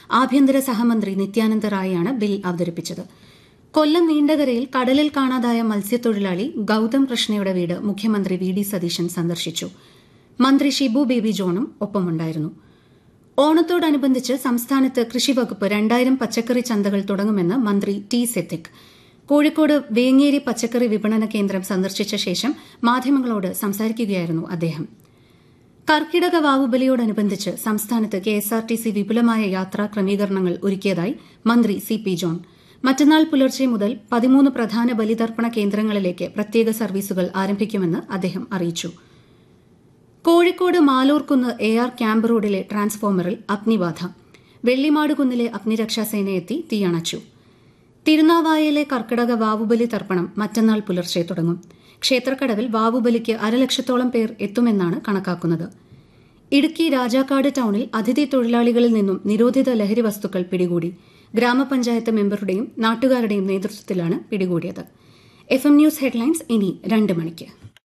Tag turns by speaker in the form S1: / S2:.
S1: ആഭ്യന്തര സഹമന്ത്രി നിത്യാനന്ദ റായാണ് ബിൽ അവതരിപ്പിച്ചത് കൊല്ലം നീണ്ടകരയിൽ കടലിൽ കാണാതായ മത്സ്യത്തൊഴിലാളി ഗൌതം കൃഷ്ണയുടെ വീട് മുഖ്യമന്ത്രി വി ഡി സതീശൻ സന്ദർശിച്ചു മന്ത്രി ഷിബു ബേബി ജോണും ഒപ്പമുണ്ടായിരുന്നു ഓണത്തോടനുബന്ധിച്ച് സംസ്ഥാനത്ത് കൃഷിവകുപ്പ് രണ്ടായിരം പച്ചക്കറി ചന്തകൾ തുടങ്ങുമെന്ന് മന്ത്രി ടി സെത്തിക് കോഴിക്കോട് വേങ്ങേരി പച്ചക്കറി വിപണന കേന്ദ്രം സന്ദർശിച്ച ശേഷം മാധ്യമങ്ങളോട് സംസാരിക്കുകയായിരുന്നു അദ്ദേഹം കർക്കിടക വാവുബലിയോടനുബന്ധിച്ച് സംസ്ഥാനത്ത് കെഎസ്ആർടിസി വിപുലമായ യാത്രാ ക്രമീകരണങ്ങൾ ഒരുക്കിയതായി മന്ത്രി സി പി ജോൺ മറ്റന്നാൾ പുലർച്ചെ മുതൽ പതിമൂന്ന് പ്രധാന ബലിതർപ്പണ കേന്ദ്രങ്ങളിലേക്ക് പ്രത്യേക സർവീസുകൾ ആരംഭിക്കുമെന്ന് അദ്ദേഹം അറിയിച്ചു Kozhikode Malurkunnu A R camp റോഡിലെ ട്രാൻസ്ഫോമറിൽ അഗ്നിബാധ വെള്ളിമാടുകുന്നിലെ അഗ്നിരക്ഷാസേനയെത്തി തീയണച്ചു തിരുനാവായയിലെ കർക്കിടക വാവുബലി തർപ്പണം മറ്റന്നാൾ പുലർച്ചെ തുടങ്ങും ക്ഷേത്രക്കടവിൽ വാവുബലിക്ക് അരലക്ഷത്തോളം പേർ എത്തുമെന്നാണ് കണക്കാക്കുന്നത് ഇടുക്കി രാജാക്കാട് ടൌണിൽ അതിഥി തൊഴിലാളികളിൽ നിന്നും നിരോധിത ലഹരി വസ്തുക്കൾ പിടികൂടി ഗ്രാമപഞ്ചായത്ത് മെമ്പറുടെയും നാട്ടുകാരുടെയും നേതൃത്വത്തിലാണ് പിടികൂടിയത് എഫ് എം ന്യൂസ് ഹെഡ്ലൈൻസ് ഇനി രണ്ട് മണിക്ക്